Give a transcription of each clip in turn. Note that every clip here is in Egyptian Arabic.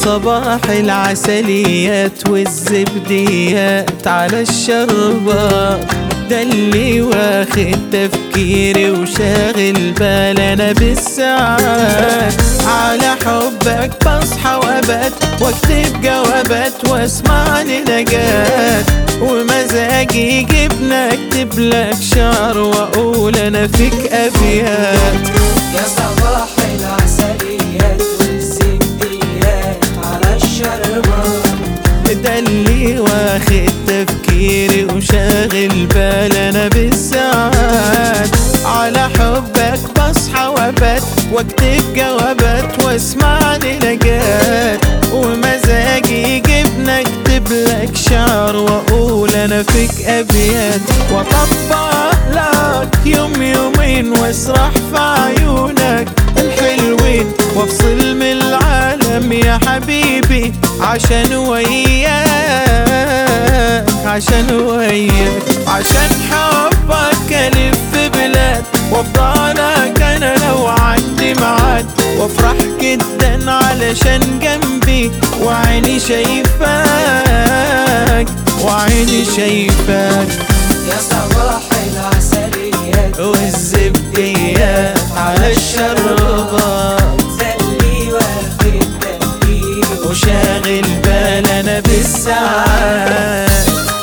صباح العسليات والزبديات على الشربات ده اللي واخد تفكيري وشاغل بال انا بالساعات على حبك بصحى وابات واكتب جوابات واسمع لنجات ومزاجي يجيبنا اكتب لك شعر واقول انا فيك ابيات يا صباح العسليات والزبديات على الشربات ده اللي واخد تفكيري وشاغل بال انا بالساعات على حبك بصحى وابات واكتب جوابات واسمع لنجات ومزاجي يجيبنا اكتب لك شعر واقول انا فيك ابيات واطبق لك يوم يومين واسرح في عيونك الحلوين وافصل من العالم يا حبيبي عشان وياك عشان وياك عشان حبك الف بلاد وافضلك انا لو عندي معاد وافرح جدا علشان جنبي وعيني شايفاك وعيني شايفاك يا صباح العسليات والزبديات على الشربات ده اللي واخد تفكيري وشاغل بال انا بالساعات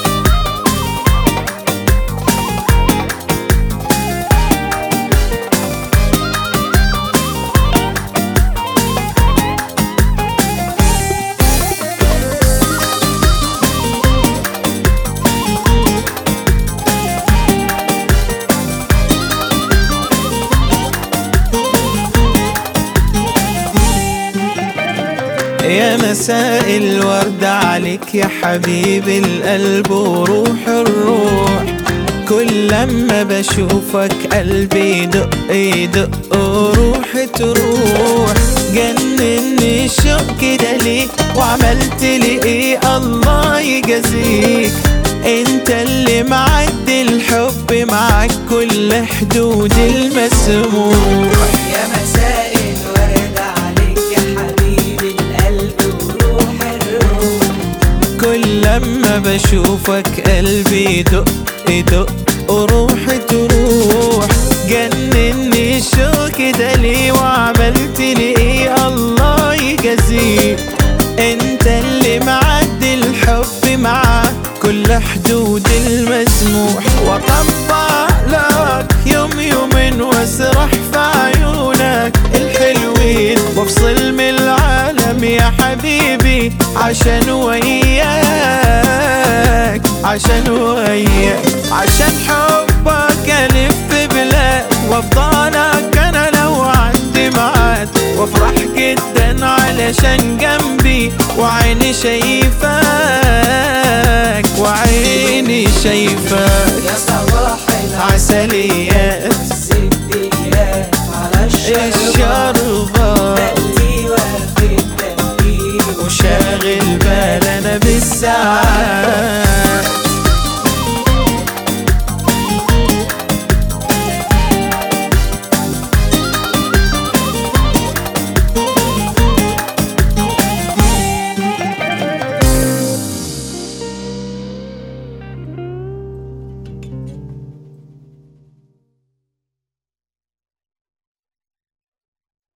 يا مساء الورد عليك يا حبيب القلب وروح الروح كل لما بشوفك قلبي يدق يدق وروحي تروح جنني الشوق كده ليه وعملت لي ايه الله يجازيك انت اللي معدي الحب معاك كل حدود المسموح يا مساء الورد عليك يا حبيبي القلب وروح الروح كل لما بشوفك قلبي يدق يدق وروحي تروح جنني الشوق كده ليه وعملت لي ايه الله يجازيك انت اللي معدي الحب معاك كل حدود المسموح واطبق لك يوم يومين واسرح في عيونك الحلوين وافصل من العالم يا حبيبي عشان وياك عشان وياك عشان حبك الف بلاد وافضلك انا لو عندي معاد وافرح جدا علشان جنبي وعيني شايفاك وعيني شايفاك يا صباح عسليات الزبديات على الشربات الشربات اللي واخد تفكيري وشاغل بال انا بالساعات